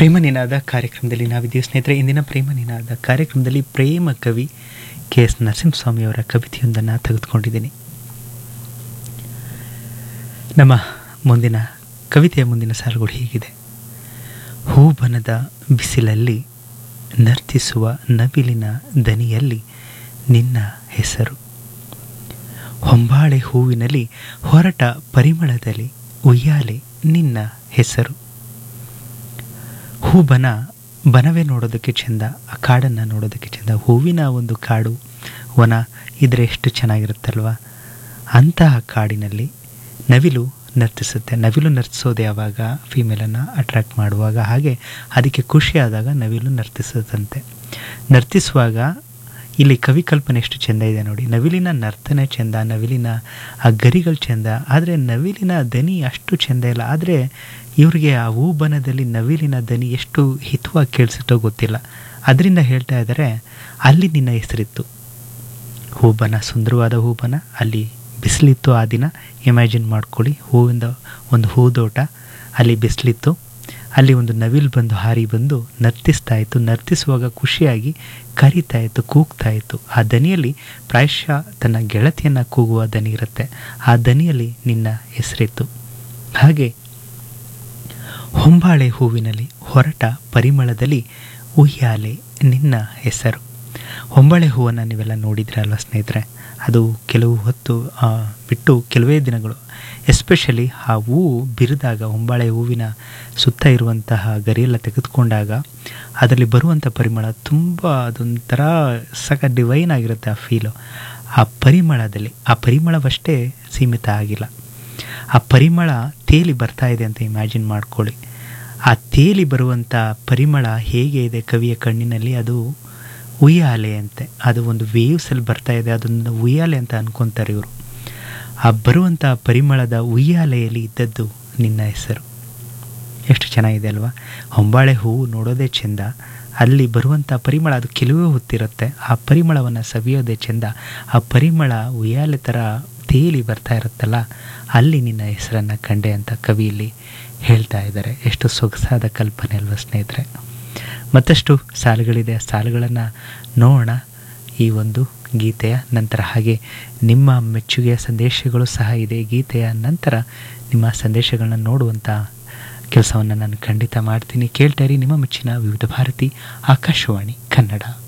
ಪ್ರೇಮ ನಿನಾದ ಕಾರ್ಯಕ್ರಮದಲ್ಲಿ ನಾವಿದ್ದೀವಿ ಸ್ನೇಹಿತರೆ ಇಂದಿನ ಪ್ರೇಮ ನಿನಾದ ಕಾರ್ಯಕ್ರಮದಲ್ಲಿ ಪ್ರೇಮ ಕವಿ ಕೆ ಎಸ್ ನರಸಿಂಹಸ್ವಾಮಿಯವರ ಕವಿತೆಯೊಂದನ್ನು ತೆಗೆದುಕೊಂಡಿದ್ದೀನಿ ನಮ್ಮ ಮುಂದಿನ ಕವಿತೆಯ ಮುಂದಿನ ಸಾಲುಗಳು ಹೀಗಿದೆ ಹೂಬನದ ಬಿಸಿಲಲ್ಲಿ ನರ್ತಿಸುವ ನವಿಲಿನ ದನಿಯಲ್ಲಿ ನಿನ್ನ ಹೆಸರು ಹೊಂಬಾಳೆ ಹೂವಿನಲ್ಲಿ ಹೊರಟ ಪರಿಮಳದಲ್ಲಿ ಉಯ್ಯಾಲೆ ನಿನ್ನ ಹೆಸರು ಹೂಬನ ಬನವೇ ನೋಡೋದಕ್ಕೆ ಚೆಂದ ಆ ಕಾಡನ್ನು ನೋಡೋದಕ್ಕೆ ಚೆಂದ ಹೂವಿನ ಒಂದು ಕಾಡು ವನ ಇದ್ರೆ ಎಷ್ಟು ಚೆನ್ನಾಗಿರುತ್ತಲ್ವ ಅಂತಹ ಕಾಡಿನಲ್ಲಿ ನವಿಲು ನರ್ತಿಸುತ್ತೆ ನವಿಲು ನರ್ತಿಸೋದು ಯಾವಾಗ ಫೀಮೇಲನ್ನು ಅಟ್ರ್ಯಾಕ್ಟ್ ಮಾಡುವಾಗ ಹಾಗೆ ಅದಕ್ಕೆ ಖುಷಿಯಾದಾಗ ನವಿಲು ನರ್ತಿಸುತ್ತಂತೆ ನರ್ತಿಸುವಾಗ ಇಲ್ಲಿ ಕವಿ ಕಲ್ಪನೆ ಎಷ್ಟು ಚೆಂದ ಇದೆ ನೋಡಿ ನವಿಲಿನ ನರ್ತನೆ ಚೆಂದ ನವಿಲಿನ ಆ ಗರಿಗಳು ಚೆಂದ ಆದರೆ ನವಿಲಿನ ದನಿ ಅಷ್ಟು ಚೆಂದ ಇಲ್ಲ ಆದರೆ ಇವರಿಗೆ ಆ ಹೂಬನದಲ್ಲಿ ನವಿಲಿನ ದನಿ ಎಷ್ಟು ಹಿತವಾಗಿ ಕೇಳಿಸುತ್ತೋ ಗೊತ್ತಿಲ್ಲ ಅದರಿಂದ ಹೇಳ್ತಾ ಇದ್ದಾರೆ ಅಲ್ಲಿ ನಿನ್ನ ಹೆಸರಿತ್ತು ಹೂಬನ ಸುಂದರವಾದ ಹೂಬನ ಅಲ್ಲಿ ಬಿಸಿಲಿತ್ತು ಆ ದಿನ ಇಮ್ಯಾಜಿನ್ ಮಾಡ್ಕೊಳ್ಳಿ ಹೂವಿಂದ ಒಂದು ಹೂದೋಟ ಅಲ್ಲಿ ಬಿಸಿಲಿತ್ತು ಅಲ್ಲಿ ಒಂದು ನವಿಲು ಬಂದು ಹಾರಿ ಬಂದು ನರ್ತಿಸ್ತಾ ಇತ್ತು ನರ್ತಿಸುವಾಗ ಖುಷಿಯಾಗಿ ಕರಿತಾ ಇತ್ತು ಕೂಗ್ತಾ ಇತ್ತು ಆ ದನಿಯಲ್ಲಿ ಪ್ರಾಯಶಃ ತನ್ನ ಗೆಳತಿಯನ್ನು ಕೂಗುವ ದನಿ ಇರುತ್ತೆ ಆ ದನಿಯಲ್ಲಿ ನಿನ್ನ ಹೆಸರಿತ್ತು ಹಾಗೆ ಹೊಂಬಾಳೆ ಹೂವಿನಲ್ಲಿ ಹೊರಟ ಪರಿಮಳದಲ್ಲಿ ಉಯ್ಯಾಲೆ ನಿನ್ನ ಹೆಸರು ಹೊಂಬಾಳೆ ಹೂವನ್ನು ನೀವೆಲ್ಲ ನೋಡಿದ್ರಲ್ವ ಸ್ನೇಹಿತರೆ ಅದು ಕೆಲವು ಹೊತ್ತು ಬಿಟ್ಟು ಕೆಲವೇ ದಿನಗಳು ಎಸ್ಪೆಷಲಿ ಆ ಹೂವು ಬಿರಿದಾಗ ಹೊಂಬಾಳೆ ಹೂವಿನ ಸುತ್ತ ಇರುವಂತಹ ಗರಿಯೆಲ್ಲ ತೆಗೆದುಕೊಂಡಾಗ ಅದರಲ್ಲಿ ಬರುವಂಥ ಪರಿಮಳ ತುಂಬ ಅದೊಂಥರ ಸಕ ಡಿವೈನ್ ಆಗಿರುತ್ತೆ ಆ ಫೀಲು ಆ ಪರಿಮಳದಲ್ಲಿ ಆ ಪರಿಮಳವಷ್ಟೇ ಸೀಮಿತ ಆಗಿಲ್ಲ ಆ ಪರಿಮಳ ತೇಲಿ ಬರ್ತಾ ಇದೆ ಅಂತ ಇಮ್ಯಾಜಿನ್ ಮಾಡ್ಕೊಳ್ಳಿ ಆ ತೇಲಿ ಬರುವಂಥ ಪರಿಮಳ ಹೇಗೆ ಇದೆ ಕವಿಯ ಕಣ್ಣಿನಲ್ಲಿ ಅದು ಉಯ್ಯಾಲೆ ಅಂತೆ ಅದು ಒಂದು ವೇವ್ಸಲ್ಲಿ ಬರ್ತಾ ಇದೆ ಅದೊಂದು ಉಯ್ಯಾಲೆ ಅಂತ ಅನ್ಕೊತಾರೆ ಇವರು ಆ ಬರುವಂಥ ಪರಿಮಳದ ಉಯ್ಯಾಲೆಯಲ್ಲಿ ಇದ್ದದ್ದು ನಿನ್ನ ಹೆಸರು ಎಷ್ಟು ಚೆನ್ನಾಗಿದೆ ಅಲ್ವಾ ಹೊಂಬಾಳೆ ಹೂವು ನೋಡೋದೇ ಚೆಂದ ಅಲ್ಲಿ ಬರುವಂಥ ಪರಿಮಳ ಅದು ಕೆಲವೇ ಹೊತ್ತಿರುತ್ತೆ ಆ ಪರಿಮಳವನ್ನು ಸವಿಯೋದೇ ಚೆಂದ ಆ ಪರಿಮಳ ಉಯ್ಯಾಲೆ ಥರ ತೇಲಿ ಬರ್ತಾ ಇರುತ್ತಲ್ಲ ಅಲ್ಲಿ ನಿನ್ನ ಹೆಸರನ್ನು ಕಂಡೆ ಅಂತ ಕವಿಯಲ್ಲಿ ಹೇಳ್ತಾ ಇದ್ದಾರೆ ಎಷ್ಟು ಸೊಗಸಾದ ಕಲ್ಪನೆ ಅಲ್ವಾ ಸ್ನೇಹಿತರೆ ಮತ್ತಷ್ಟು ಸಾಲುಗಳಿದೆ ಆ ಸಾಲುಗಳನ್ನು ನೋಡೋಣ ಈ ಒಂದು ಗೀತೆಯ ನಂತರ ಹಾಗೆ ನಿಮ್ಮ ಮೆಚ್ಚುಗೆಯ ಸಂದೇಶಗಳು ಸಹ ಇದೆ ಗೀತೆಯ ನಂತರ ನಿಮ್ಮ ಸಂದೇಶಗಳನ್ನ ನೋಡುವಂಥ ಕೆಲಸವನ್ನು ನಾನು ಖಂಡಿತ ಮಾಡ್ತೀನಿ ಕೇಳ್ತಾ ಇರಿ ನಿಮ್ಮ ಮೆಚ್ಚಿನ ವಿವಿಧ ಭಾರತಿ ಆಕಾಶವಾಣಿ ಕನ್ನಡ